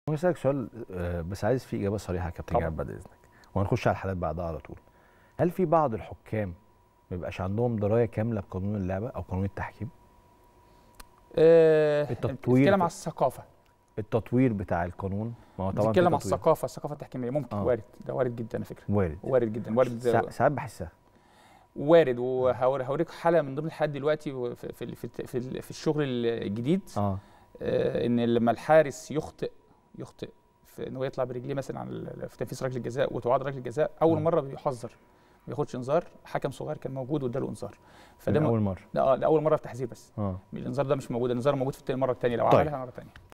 ممكن اسالك سؤال آه، بس عايز فيه اجابه صريحه يا كابتن طبعا. جهاد بعد اذنك وهنخش على الحالات بعدها على طول هل في بعض الحكام ما بيبقاش عندهم درايه كامله بقانون اللعبه او قانون التحكيم آه التطوير بتتكلم في- على الثقافه التطوير بتاع القانون ما هو طبعا في بتتكلم على تطوير. الثقافه الثقافه التحكيميه ممكن آه. وارد ده وارد جدا على فكره وارد وارد جدا وارد سا- ساعات بحسها وارد وهوريك حاله من ضمن الحالات دلوقتي في في في, في, في الشغل الجديد اه آه، ان لما الحارس يخطئ يخطئ في ان هو يطلع برجليه مثلا على ال- في تنفيذ ركله الجزاء وتعاد ركله الجزاء اول آه. مره بيحذر ما ياخدش انذار حكم صغير كان موجود واداله انذار من فده م- اول مره ده آه، ده اول مره في تحذير بس اه الانذار ده مش موجود الانذار موجود في التاني- المره الثانيه لو طيب. عملها مره ثانيه